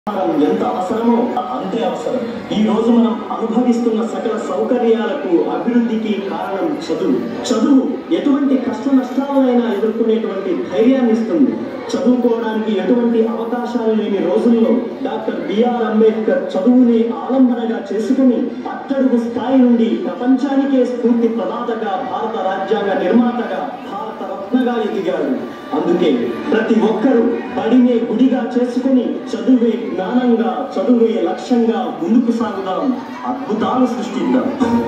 మనం ఎంత అవసరమో అంతే అవసరం ఈ రోజు మనం అనుభవిస్తున్న సకల సౌకర్యాలకు అభివృద్ధికి కారణం చదువు చదువు ఎటువంటి కష్ట నష్టాలైనా ఎదుర్కొనేటువంటి ధైర్యాన్ని ఇస్తుంది చదువుకోవడానికి ఎటువంటి అవకాశాలు లేని రోజుల్లో డాక్టర్ బిఆర్ అంబేద్కర్ చదువుని ఆలంబనగా చేసుకుని అట్టడుగు స్థాయి నుండి ప్రపంచానికే స్ఫూర్తి ప్రదాతగా భారత రాజ్యాంగ నిర్మాతగా భారత రత్నగా ఎదిగాడు అందుకే ప్రతి ఒక్కరూ బడినే గుడిగా చేసుకుని చదువే జ్ఞానంగా చదువే లక్ష్యంగా ముందుకు సాగుదాం అద్భుతాలు సృష్టిద్దాం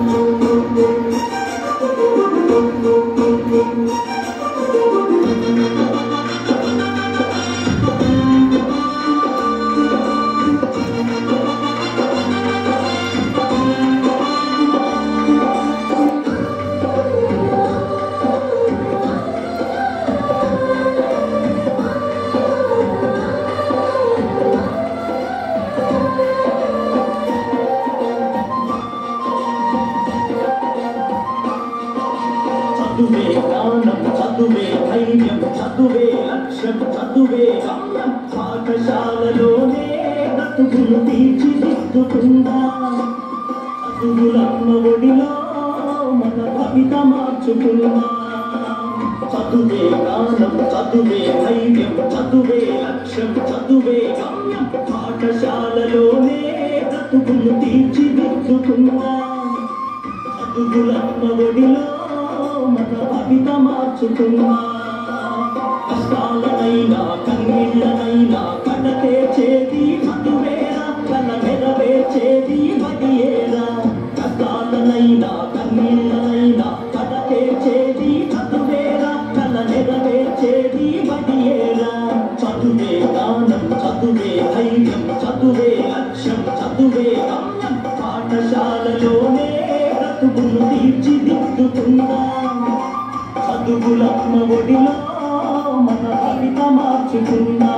చదువే జ్ఞానం చదువే ధైర్యం చదువే లక్ష్యం చదువే గమ్యం పాఠశాలలోనే బ్రతుకులు తీర్చిదిద్దుకుందా చదువులమ్మ ఒడిలో మన భవిత మార్చుకుందా చదువే జ్ఞానం చదువే ధైర్యం చదువే లక్ష్యం చదువే గమ్యం పాఠశాలలోనే బ్రతుకులు తీర్చిదిద్దుకుందా చదువులమ్మ ఒడిలో మన భవిత మార్చుకున్నా కష్టాలనైనా కన్నీళ్ళనైనా కడతే చేది చదువేరా కల నెరవేర్చేది బడియేరా కష్టాలనైనా కన్నీళ్ళనైనా కడతే చేది చదువేరా కల నెరవేర్చేది బడియేరా చదువే దానం చదువే ధైర్యం చదువే లక్ష్యం చదువే గమ్యం పాఠశాలలోనే బ్రతుకులు తీర్చిదిద్దుకుందా చదువులమ్మ ఒడిలో మన భవిత మార్చుకుందా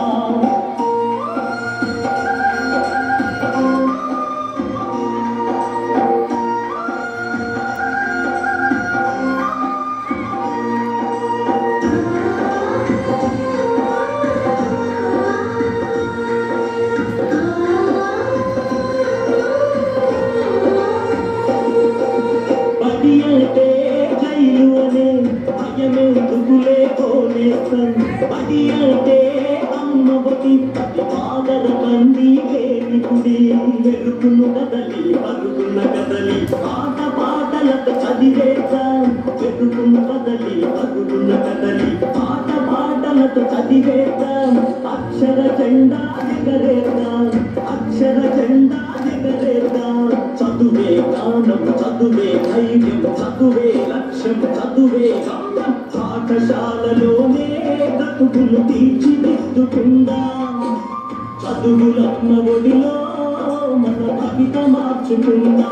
బడి అంటే జైలు అనే భయమెందుకులే పోనేస్తాం బడి అంటే అమ్మవతి ప్రతి మాదర కంది లేని కుడి వెలుగును కదలి పరుగున కదలి పాట పాటలతో చదివేస్తాం వెలుగును కదలి పరుగున కదలి పాట పాటలతో చదివేస్తాం అక్షర జెండా ఎగరేద్దాం అక్షర జెండా ఎగరేద్దాం చదువే జ్ఞానం చదువే ధైర్యం చదువే లక్ష్యం చదువే గమ్యం పాఠశాలలోనే బ్రతుకులు తీర్చిదిద్దుకుందా చదువులమ్మ ఒడిలో మన భవిత మార్చుకుందా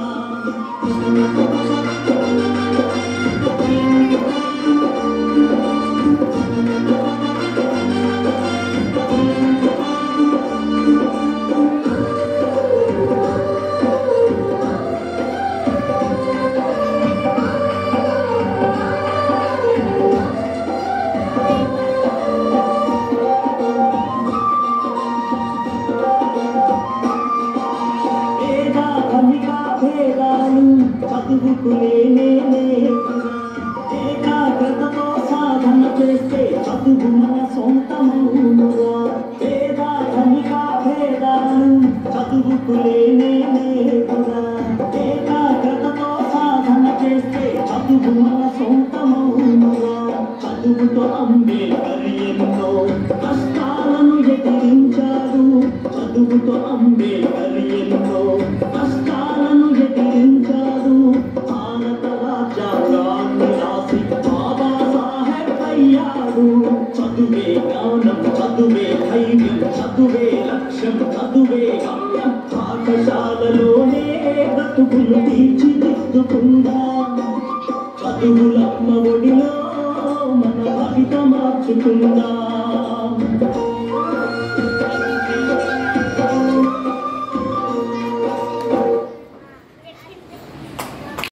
పేద ధనిక భేదాలు చదువుకునే ఏకాగ్రతతో సాధన చేస్తే చదువు మన సొంతమవునురా పేద ధనిక భేదాలు చదువుకునే ఏకాగ్రతతో సాధన చేస్తే చదువు మన సొంతమవునురా చదువుతో అంబేద్కర్ ఎన్నో కష్టాలను ఎదిరించాడు చదువుతో అంబేద్కర్ ఎన్నో కష్టాలను ఎదిరించాడు భారత రాజ్యాంగాన్ని రాసి బాబా సాహెబ్ అయ్యాడు చదువే జ్ఞానం చదువే ధైర్యం చదువే లక్ష్యం చదువే గమ్యం పాఠశాలలోనే బ్రతుకులు తీర్చిదిద్దుకుందా చదువులమ్మ ఒడిలో మన భవిత మార్చుకుందా